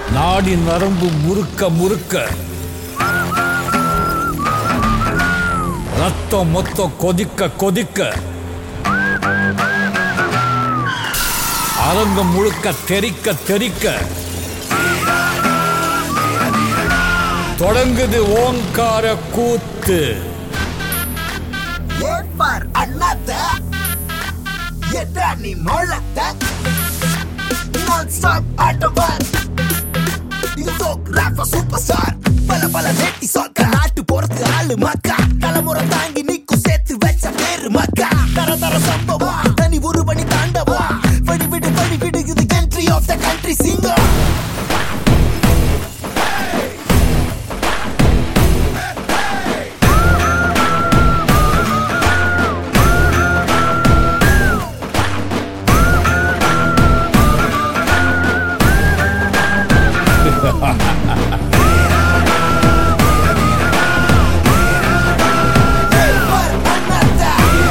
நாடி நரம்பு முறுக்க முறுக்க ரத்தம் மொத்தம் கொதிக்க கொதிக்க அரங்கம் முழுக்க தெறிக்க தெறிக்க தொடங்குது ஓங்கார கூத்து ஏற்பார் அண்ணாத்த எட்டா நீ மொழத்த நான் ஸ்டாப் ஆட்டவர் இது சோக் ராப்ப சூப்பர் ஸ்டார் பல பல நெட்டி சொக்க நாட்டு போறது ஆளு மக்கா தலைமுறை தாங்கி நிக்கும் சேர்த்து வச்ச பேரு மக்கா தர தர சம்பவம் தனி ஒரு பணி தாண்டவா வடி விடு வடி விடு இது country of the country singer ஏற்பார் அண்ணாத்த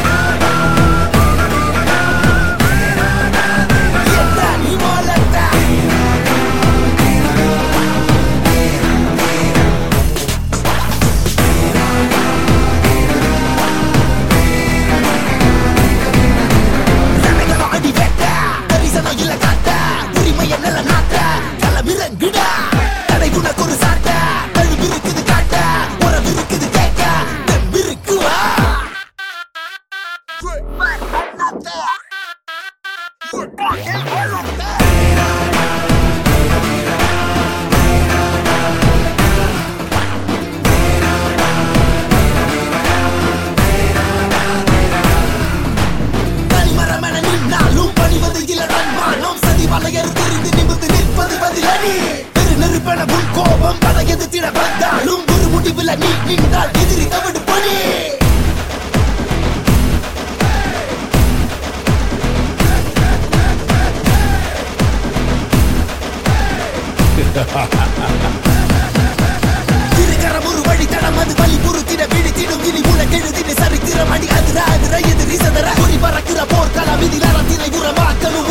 எட்டா நீ மொழத்த சனங்கள அடி வெட்ட தரிசனம் இல்ல காட்ட உரிமைய நில நாட்ட களமிறங்குடா தடை உனக்கு ஒரு சாட்ட கழுவி இருக்குது காட்ட உறவு இருக்குது கேட்க தெம்பு இருக்குவா தனிமரமென நின்னாலும் பணிவது இல்ல தன்மானம் சதி வலையறு தெரிந்து நிமிர்ந்து நிற்பது பதிலடி பெரு நெருப்பென உன் கோபம் பல எதிர்த்திட வந்தாலும் ஒரு முடிவில் நீ நின்றால் எதிரி தவிடு பணி திருக்கரம் ஒரு வழி தடம் அது வழி பொறுத்திட விழித்திடும் இனி உலகெழுதின சரித்திரம் அடி அதிர அதிர எதிரி சதற குறி பறக்கிற போர்க்களம் இதில் அறத்தினை உரமாக்கணும்